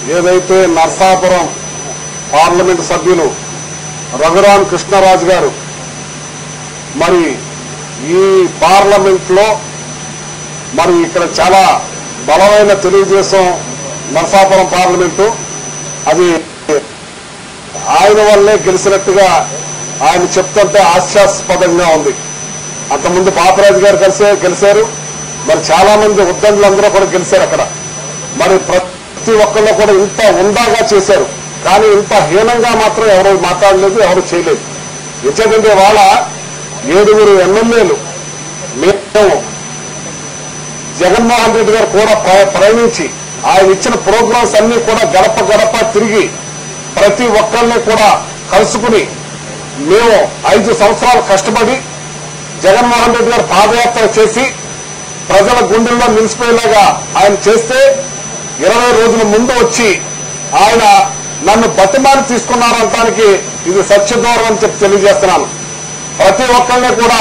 ఏదైతే నర్సాపురం పార్లమెంటు సభ్యులు రఘురామ్ కృష్ణరాజు గారు మరి ఈ పార్లమెంట్ లో మరి ఇక్కడ చాలా బలమైన తెలుగుదేశం నరసాపురం పార్లమెంటు అది ఆయన వల్లే గెలిచినట్టుగా ఆయన చెప్తుంటే హాస్యాస్పదంగా ఉంది అంతకుముందు పాపరాజు గారు కలిసే గెలిచారు మరి చాలా మంది ఉద్దండులందరూ కూడా గెలిచారు అక్కడ మరి ప్రతి ఒక్కళ్ళు కూడా ఇంత ఉందాగా చేశారు కానీ ఇంత హీనంగా మాత్రం ఎవరు మాట్లాడలేదు ఎవరు చేయలేదు ఎందుకంటే వాళ్ళ ఏడుగురు ఎమ్మెల్యేలు మేము జగన్మోహన్ రెడ్డి గారు కూడా ప్ర- ప్రయాణించి ఆయన ఇచ్చిన ప్రోగ్రామ్స్ అన్ని కూడా గడప గడప తిరిగి ప్రతి ఒక్కరిని కూడా కలుసుకుని మేము ఐదు సంవత్సరాలు కష్టపడి జగన్మోహన్ రెడ్డి గారు పాదయాత్ర చేసి ప్రజల గుండెల్లో నిలిచిపోయేలాగా ఆయన చేస్తే ఇరవై రోజుల ముందు వచ్చి ఆయన నన్ను బతిమాని తీసుకున్నారంటానికి ఇది సత్యదూరం అని చెప్పి తెలియజేస్తున్నాను ప్రతి ఒక్కరిని కూడా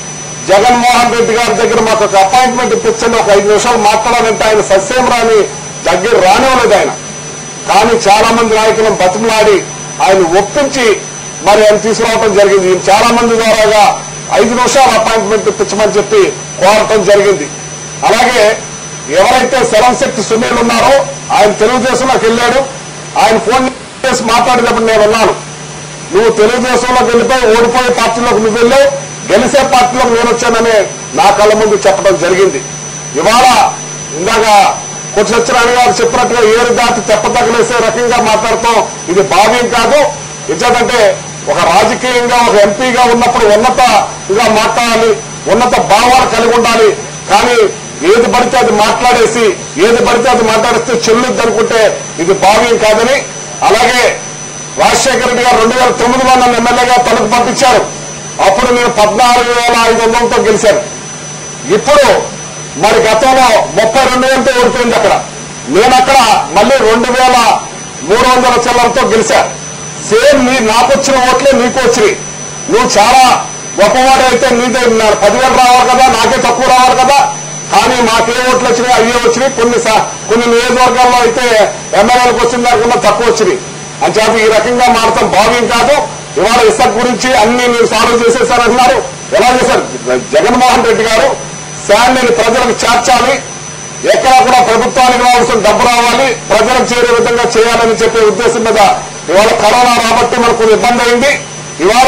జగన్మోహన్ రెడ్డి గారి దగ్గర మాకు ఒక అపాయింట్మెంట్ ఇప్పించండి ఒక ఐదు నిమిషాలు మాట్లాడాలంటే ఆయన సస్యం రాని దగ్గర రానివ్వలేదు ఆయన కానీ చాలా మంది నాయకులను బతిమలాడి ఆయన ఒప్పించి మరి ఆయన తీసుకురావడం జరిగింది ఈయన చాలా మంది ద్వారాగా ఐదు నిమిషాలు అపాయింట్మెంట్ ఇప్పించమని చెప్పి కోరటం జరిగింది అలాగే ఎవరైతే శరం శక్తి సునీల్ ఉన్నారో ఆయన తెలుగుదేశంలోకి వెళ్ళాడు ఆయన ఫోన్ చేసి మాట్లాడేటప్పుడు నేను ఉన్నాను నువ్వు తెలుగుదేశంలోకి వెళ్ళిపోయి ఓడిపోయే పార్టీలోకి నువ్వు వెళ్ళావు గెలిచే పార్టీలోకి నేను వచ్చానని నా కళ్ళ ముందు చెప్పడం జరిగింది ఇవాళ ఇందాక కొట్టి సత్యనారాయణ గారు చెప్పినట్టుగా ఏరు దాటి తెప్పతగలేసే రకంగా మాట్లాడతాం ఇది భావ్యం కాదు ఎందుకంటే ఒక రాజకీయంగా ఒక ఎంపీగా ఉన్నప్పుడు ఉన్నతగా మాట్లాడాలి ఉన్నత భావాలు కలిగి ఉండాలి కానీ ఏది పడితే అది మాట్లాడేసి ఏది పడితే అది మాట్లాడిస్తే చెల్లుద్ది అనుకుంటే ఇది భావ్యం కాదని అలాగే రాజశేఖర రెడ్డి గారు రెండు వేల తొమ్మిదిలో నన్ను ఎమ్మెల్యేగా తణుకు పంపించారు అప్పుడు నేను పద్నాలుగు వేల ఐదు వందలతో గెలిచాను ఇప్పుడు మరి గతంలో ముప్పై రెండు వేలతో ఓడిపోయింది అక్కడ నేను అక్కడ మళ్ళీ రెండు వేల మూడు వందల చిల్లరతో గెలిచా సేమ్ నీ నాకు వచ్చిన ఓట్లే నీకు వచ్చినాయి నువ్వు చాలా గొప్పవాడు అయితే నీదే నా- పదివేలు రావాలి కదా నాకే తక్కువ రావాలి కదా కానీ మాకే ఓట్లు వచ్చినాయి అయ్యే వచ్చినాయి కొన్ని సా- కొన్ని నియోజకవర్గాల్లో అయితే ఎమ్మెల్యేలకు వచ్చిన దానికన్నా తక్కువ వచ్చినాయి అని చెప్పి ఈ రకంగా మారటం భావ్యం కాదు ఇవాళ ఇసుక గురించి అన్ని మీరు సాల్వ్ చేసేసారంటున్నారు ఎలా చేశారు జగన్మోహన్ రెడ్డి గారు శాండ్ని ప్రజలకు చేర్చాలి ఎక్కడ కూడా ప్రభుత్వానికి రావాల్సిన డబ్బు రావాలి ప్రజలకు చేరే విధంగా చేయాలని చెప్పే ఉద్దేశం మీద ఇవాళ కరోనా రాబట్టి మనకు ఇబ్బంది అయింది ఇవాళ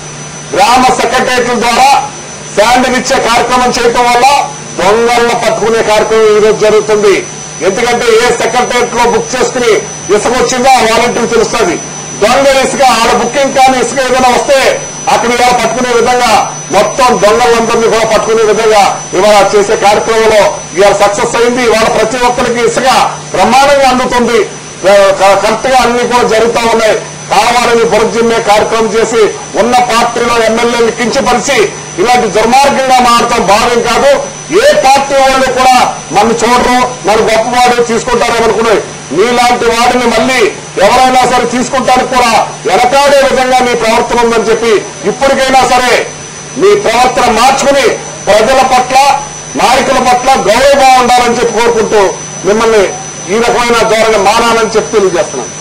గ్రామ సెక్రటరియట్ల ద్వారా శాండ్ ఇచ్చే కార్యక్రమం చేయటం వల్ల దొంగలను పట్టుకునే కార్యక్రమం ఈ రోజు జరుగుతుంది ఎందుకంటే ఏ సెక్రటరియట్ లో బుక్ చేసుకుని ఇసుక వచ్చిందో ఆ వాలంటీర్ తెలుస్తుంది దొంగ ఇసుక ఆడ బుకింగ్ కానీ ఇసుక ఏదైనా వస్తే అక్కడ ఇలా పట్టుకునే విధంగా మొత్తం దొంగలందరినీ కూడా పట్టుకునే విధంగా ఇవాళ చేసే కార్యక్రమంలో ఇవాళ సక్సెస్ అయింది ఇవాళ ప్రతి ఒక్కరికి ఇసుక బ్రహ్మాండంగా అందుతుంది కరెక్ట్ గా అన్ని కూడా జరుగుతూ ఉన్నాయి కావాలని బురజిమ్మే కార్యక్రమం చేసి ఉన్న పార్టీలో ఎమ్మెల్యేలు కించపరిచి ఇలాంటి దుర్మార్గంగా మారటం భావ్యం కాదు ఏ పార్టీ వాళ్ళు కూడా నన్ను చూడరు నన్ను గొప్పవాడు తీసుకుంటారేమనుకున్నాయి నీలాంటి వాడిని మళ్ళీ ఎవరైనా సరే తీసుకుంటానికి కూడా వెనకాడే విధంగా నీ ప్రవర్తన ఉందని చెప్పి ఇప్పటికైనా సరే నీ ప్రవర్తన మార్చుకుని ప్రజల పట్ల నాయకుల పట్ల గౌరవంగా ఉండాలని చెప్పి కోరుకుంటూ మిమ్మల్ని ఈ రకమైన ధోరణి మానాలని చెప్పి తెలియజేస్తున్నాను